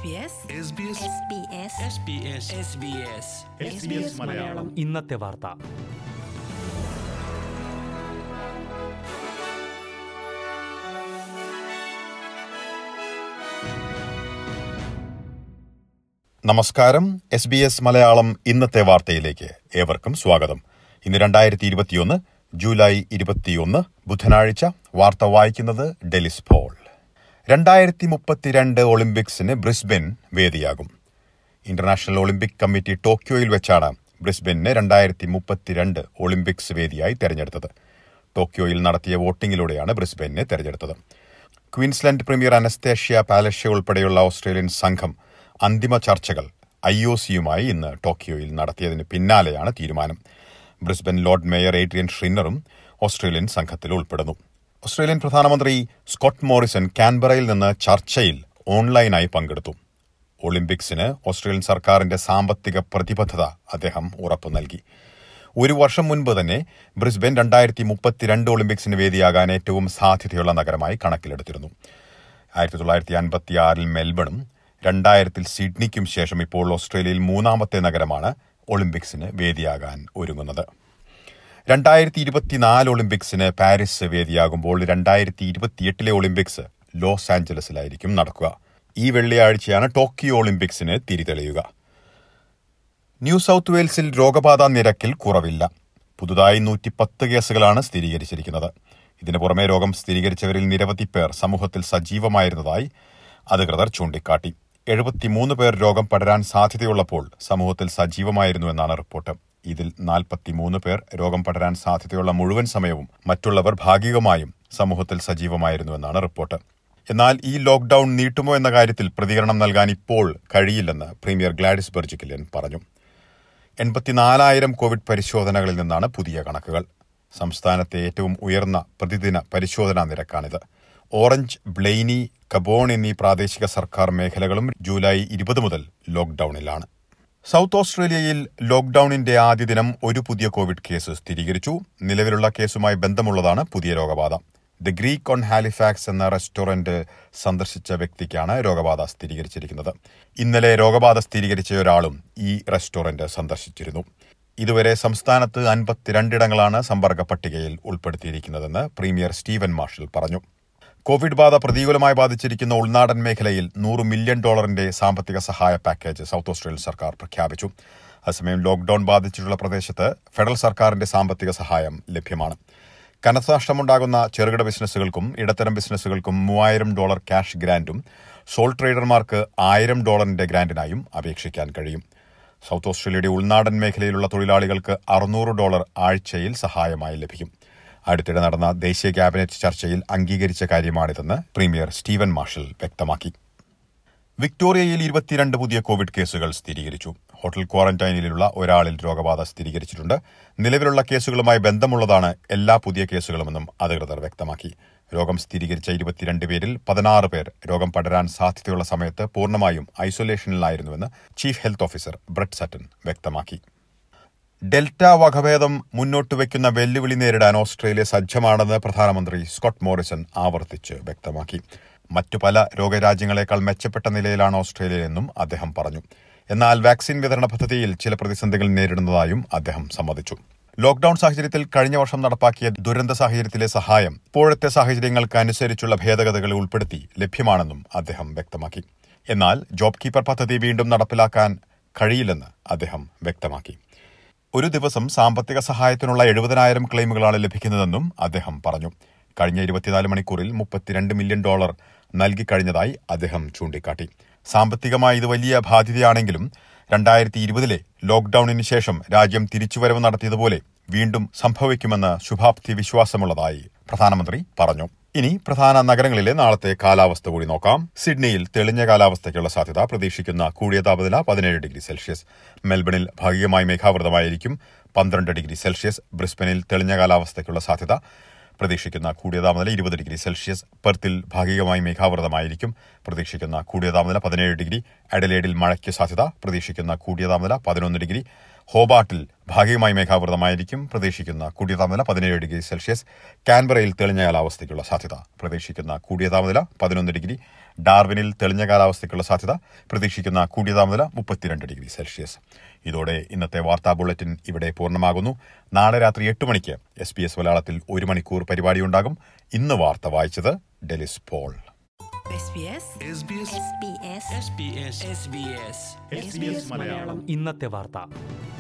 മലയാളം ഇന്നത്തെ വാർത്ത നമസ്കാരം എസ് ബി എസ് മലയാളം ഇന്നത്തെ വാർത്തയിലേക്ക് ഏവർക്കും സ്വാഗതം ഇന്ന് രണ്ടായിരത്തി ഇരുപത്തിയൊന്ന് ജൂലൈ ഇരുപത്തിയൊന്ന് ബുധനാഴ്ച വാർത്ത വായിക്കുന്നത് ഡെലിസ് പോൾ രണ്ടായിരത്തി മുപ്പത്തിരണ്ട് ഒളിമ്പിക്സിന് ബ്രിസ്ബെൻ വേദിയാകും ഇന്റർനാഷണൽ ഒളിമ്പിക് കമ്മിറ്റി ടോക്കിയോയിൽ വെച്ചാണ് ബ്രിസ്ബെന്നിനെ രണ്ടായിരത്തി മുപ്പത്തിരണ്ട് ഒളിമ്പിക്സ് വേദിയായി തെരഞ്ഞെടുത്തത് ടോക്കിയോയിൽ നടത്തിയ വോട്ടിംഗിലൂടെയാണ് ബ്രിസ്ബെന്നിനെ തെരഞ്ഞെടുത്തത് ക്വീൻസ്ലൻഡ് പ്രീമിയർ അനസ്തേഷ്യ പാലഷ്യ ഉൾപ്പെടെയുള്ള ഓസ്ട്രേലിയൻ സംഘം അന്തിമ ചർച്ചകൾ ഐ ഒ സിയുമായി ഇന്ന് ടോക്കിയോയിൽ നടത്തിയതിന് പിന്നാലെയാണ് തീരുമാനം ബ്രിസ്ബൻ ലോർഡ് മേയർ ഏഡ്രിയൻ ഷ്രിന്നറും ഓസ്ട്രേലിയൻ സംഘത്തിൽ ഉൾപ്പെടുന്നു ഓസ്ട്രേലിയൻ പ്രധാനമന്ത്രി സ്കോട്ട് മോറിസൺ കാൻബറയിൽ നിന്ന് ചർച്ചയിൽ ഓൺലൈനായി പങ്കെടുത്തു ഒളിമ്പിക്സിന് ഓസ്ട്രേലിയൻ സർക്കാരിന്റെ സാമ്പത്തിക പ്രതിബദ്ധത അദ്ദേഹം ഉറപ്പു നൽകി ഒരു വർഷം മുൻപ് തന്നെ ബ്രിസ്ബെൻ രണ്ടായിരത്തി മുപ്പത്തിരണ്ട് ഒളിമ്പിക്സിന് വേദിയാകാൻ ഏറ്റവും സാധ്യതയുള്ള നഗരമായി കണക്കിലെടുത്തിരുന്നു ആയിരത്തി തൊള്ളായിരത്തി അൻപത്തിയാറിൽ മെൽബണും രണ്ടായിരത്തിൽ സിഡ്നിക്കും ശേഷം ഇപ്പോൾ ഓസ്ട്രേലിയയിൽ മൂന്നാമത്തെ നഗരമാണ് ഒളിമ്പിക്സിന് വേദിയാകാൻ ഒരുങ്ങുന്നത് രണ്ടായിരത്തി ഇരുപത്തിനാല് ഒളിമ്പിക്സിന് പാരീസ് വേദിയാകുമ്പോൾ രണ്ടായിരത്തി ഇരുപത്തിയെട്ടിലെ ഒളിമ്പിക്സ് ലോസ് ആഞ്ചലസിലായിരിക്കും നടക്കുക ഈ വെള്ളിയാഴ്ചയാണ് ടോക്കിയോ ഒളിമ്പിക്സിന് തിരിതെളിയുക ന്യൂ സൌത്ത് വെയിൽസിൽ രോഗബാധ നിരക്കിൽ കുറവില്ല പുതുതായി നൂറ്റിപ്പത്ത് കേസുകളാണ് സ്ഥിരീകരിച്ചിരിക്കുന്നത് ഇതിനു പുറമെ രോഗം സ്ഥിരീകരിച്ചവരിൽ നിരവധി പേർ സമൂഹത്തിൽ സജീവമായിരുന്നതായി അധികൃതർ ചൂണ്ടിക്കാട്ടി എഴുപത്തിമൂന്ന് പേർ രോഗം പടരാൻ സാധ്യതയുള്ളപ്പോൾ സമൂഹത്തിൽ സജീവമായിരുന്നുവെന്നാണ് റിപ്പോർട്ട് ഇതിൽ നാൽപ്പത്തിമൂന്ന് പേർ രോഗം പടരാൻ സാധ്യതയുള്ള മുഴുവൻ സമയവും മറ്റുള്ളവർ ഭാഗികമായും സമൂഹത്തിൽ സജീവമായിരുന്നുവെന്നാണ് റിപ്പോർട്ട് എന്നാൽ ഈ ലോക്ഡൌൺ നീട്ടുമോ എന്ന കാര്യത്തിൽ പ്രതികരണം നൽകാൻ ഇപ്പോൾ കഴിയില്ലെന്ന് പ്രീമിയർ ഗ്ലാഡിസ് ബെർജിക്കിലിയൻ പറഞ്ഞു എൺപത്തിനാലായിരം കോവിഡ് പരിശോധനകളിൽ നിന്നാണ് പുതിയ കണക്കുകൾ സംസ്ഥാനത്തെ ഏറ്റവും ഉയർന്ന പ്രതിദിന പരിശോധനാ നിരക്കാണിത് ഓറഞ്ച് ബ്ലെയിനി കബോൺ എന്നീ പ്രാദേശിക സർക്കാർ മേഖലകളും ജൂലൈ ഇരുപത് മുതൽ ലോക്ഡൌണിലാണ് സൗത്ത് ഓസ്ട്രേലിയയിൽ ലോക്ഡൌണിന്റെ ആദ്യ ദിനം ഒരു പുതിയ കോവിഡ് കേസ് സ്ഥിരീകരിച്ചു നിലവിലുള്ള കേസുമായി ബന്ധമുള്ളതാണ് പുതിയ രോഗബാധ ദ ഗ്രീക്ക് ഓൺ ഹാലിഫാക്സ് എന്ന റെസ്റ്റോറന്റ് സന്ദർശിച്ച വ്യക്തിക്കാണ് രോഗബാധ സ്ഥിരീകരിച്ചിരിക്കുന്നത് ഇന്നലെ രോഗബാധ സ്ഥിരീകരിച്ച ഒരാളും ഈ റെസ്റ്റോറന്റ് സന്ദർശിച്ചിരുന്നു ഇതുവരെ സംസ്ഥാനത്ത് അൻപത്തിരണ്ടിടങ്ങളാണ് സമ്പർക്ക പട്ടികയിൽ ഉൾപ്പെടുത്തിയിരിക്കുന്നതെന്ന് പ്രീമിയർ സ്റ്റീവൻ മാർഷൽ പറഞ്ഞു കോവിഡ് ബാധ പ്രതികൂലമായി ബാധിച്ചിരിക്കുന്ന ഉൾനാടൻ മേഖലയിൽ നൂറ് മില്യൺ ഡോളറിന്റെ സാമ്പത്തിക സഹായ പാക്കേജ് സൗത്ത് ഓസ്ട്രേലിയൻ സർക്കാർ പ്രഖ്യാപിച്ചു അതേസമയം ലോക്ഡൌൺ ബാധിച്ചിട്ടുള്ള പ്രദേശത്ത് ഫെഡറൽ സർക്കാരിന്റെ സാമ്പത്തിക സഹായം ലഭ്യമാണ് കനത്ത നഷ്ടമുണ്ടാകുന്ന ചെറുകിട ബിസിനസ്സുകൾക്കും ഇടത്തരം ബിസിനസ്സുകൾക്കും മൂവായിരം ഡോളർ ക്യാഷ് ഗ്രാന്റും സോൾ ട്രേഡർമാർക്ക് ആയിരം ഡോളറിന്റെ ഗ്രാന്റിനായും അപേക്ഷിക്കാൻ കഴിയും സൗത്ത് ഓസ്ട്രേലിയയുടെ ഉൾനാടൻ മേഖലയിലുള്ള തൊഴിലാളികൾക്ക് അറുന്നൂറ് ഡോളർ ആഴ്ചയിൽ സഹായമായി ലഭിക്കും അടുത്തിടെ നടന്ന ദേശീയ ക്യാബിനറ്റ് ചർച്ചയിൽ അംഗീകരിച്ച കാര്യമാണിതെന്ന് പ്രീമിയർ സ്റ്റീവൻ മാർഷൽ വ്യക്തമാക്കി വിക്ടോറിയയിൽ ഇരുപത്തിരണ്ട് പുതിയ കോവിഡ് കേസുകൾ സ്ഥിരീകരിച്ചു ഹോട്ടൽ ക്വാറന്റൈനിലുള്ള ഒരാളിൽ രോഗബാധ സ്ഥിരീകരിച്ചിട്ടുണ്ട് നിലവിലുള്ള കേസുകളുമായി ബന്ധമുള്ളതാണ് എല്ലാ പുതിയ കേസുകളുമെന്നും അധികൃതർ വ്യക്തമാക്കി രോഗം സ്ഥിരീകരിച്ച ഇരുപത്തിരണ്ട് പേരിൽ പതിനാറ് പേർ രോഗം പടരാൻ സാധ്യതയുള്ള സമയത്ത് പൂർണ്ണമായും ഐസൊലേഷനിലായിരുന്നുവെന്ന് chief health officer Brad Sutton വ്യക്തമാക്കി ഡെൽറ്റ വകഭേദം മുന്നോട്ട് വയ്ക്കുന്ന വെല്ലുവിളി നേരിടാൻ ഓസ്ട്രേലിയ സജ്ജമാണെന്ന് പ്രധാനമന്ത്രി സ്കോട്ട് മോറിസൺ ആവർത്തിച്ച് വ്യക്തമാക്കി മറ്റു പല രോഗരാജ്യങ്ങളെക്കാൾ മെച്ചപ്പെട്ട നിലയിലാണ് ഓസ്ട്രേലിയ എന്നും അദ്ദേഹം പറഞ്ഞു എന്നാൽ വാക്സിൻ വിതരണ പദ്ധതിയിൽ ചില പ്രതിസന്ധികൾ നേരിടുന്നതായും അദ്ദേഹം സമ്മതിച്ചു ലോക്ഡൌൺ സാഹചര്യത്തിൽ കഴിഞ്ഞ വർഷം നടപ്പാക്കിയ ദുരന്ത സാഹചര്യത്തിലെ സഹായം ഇപ്പോഴത്തെ സാഹചര്യങ്ങൾക്ക് അനുസരിച്ചുള്ള ഭേദഗതികൾ ഉൾപ്പെടുത്തി ലഭ്യമാണെന്നും അദ്ദേഹം വ്യക്തമാക്കി എന്നാൽ ജോബ് കീപ്പർ പദ്ധതി വീണ്ടും നടപ്പിലാക്കാൻ കഴിയില്ലെന്ന് അദ്ദേഹം വ്യക്തമാക്കി ഒരു ദിവസം സാമ്പത്തിക സഹായത്തിനുള്ള എഴുപതിനായിരം ക്ലെയിമുകളാണ് ലഭിക്കുന്നതെന്നും അദ്ദേഹം പറഞ്ഞു കഴിഞ്ഞ ഇരുപത്തിനാല് മണിക്കൂറിൽ മുപ്പത്തിരണ്ട് മില്യൺ ഡോളർ നൽകിക്കഴിഞ്ഞതായി അദ്ദേഹം ചൂണ്ടിക്കാട്ടി സാമ്പത്തികമായി ഇത് വലിയ ബാധ്യതയാണെങ്കിലും രണ്ടായിരത്തി ഇരുപതിലെ ലോക്ഡൌണിന് ശേഷം രാജ്യം തിരിച്ചുവരവ് നടത്തിയതുപോലെ വീണ്ടും സംഭവിക്കുമെന്ന് ശുഭാപ്തി വിശ്വാസമുള്ളതായി പ്രധാനമന്ത്രി പറഞ്ഞു ഇനി പ്രധാന നഗരങ്ങളിലെ നാളത്തെ കാലാവസ്ഥ കൂടി നോക്കാം സിഡ്നിയിൽ തെളിഞ്ഞ കാലാവസ്ഥയ്ക്കുള്ള സാധ്യത പ്രതീക്ഷിക്കുന്ന കൂടിയ താപനില പതിനേഴ് ഡിഗ്രി സെൽഷ്യസ് മെൽബണിൽ ഭാഗികമായി മേഘാവൃതമായിരിക്കും പന്ത്രണ്ട് ഡിഗ്രി സെൽഷ്യസ് ബ്രിസ്ബനിൽ തെളിഞ്ഞ കാലാവസ്ഥയ്ക്കുള്ള സാധ്യത പ്രതീക്ഷിക്കുന്ന കൂടിയ താപനില ഇരുപത് ഡിഗ്രി സെൽഷ്യസ് പെർത്തിൽ ഭാഗികമായി മേഘാവൃതമായിരിക്കും പ്രതീക്ഷിക്കുന്ന കൂടിയ താപനില പതിനേഴ് ഡിഗ്രി അഡലേഡിൽ മഴയ്ക്ക് സാധ്യത പ്രതീക്ഷിക്കുന്ന കൂടിയ താപനില പതിനൊന്ന് ഡിഗ്രി ഹോബാട്ടിൽ ഭാഗികമായി മേഘാവൃതമായിരിക്കും പ്രതീക്ഷിക്കുന്ന കൂടിയ താപനില പതിനേഴ് ഡിഗ്രി സെൽഷ്യസ് കാൻബറയിൽ തെളിഞ്ഞ കാലാവസ്ഥയ്ക്കുള്ള സാധ്യത പ്രതീക്ഷിക്കുന്ന കൂടിയ താപനില പതിനൊന്ന് ഡിഗ്രി ഡാർവിനിൽ തെളിഞ്ഞ കാലാവസ്ഥയ്ക്കുള്ള സാധ്യത പ്രതീക്ഷിക്കുന്ന കൂടിയ താപനില മുപ്പത്തിരണ്ട് ഡിഗ്രി സെൽഷ്യസ് ഇതോടെ ഇന്നത്തെ വാർത്താ ബുള്ളറ്റിൻ ഇവിടെ പൂർണ്ണമാകുന്നു നാളെ രാത്രി എട്ട് മണിക്ക് എസ് ബി എസ് മലയാളത്തിൽ ഒരു മണിക്കൂർ പരിപാടിയുണ്ടാകും ഇന്ന് വാർത്ത വായിച്ചത് Delys Paul SBS SBS SBS SBS SBS Malayalam ഇന്നത്തെ വാർത്ത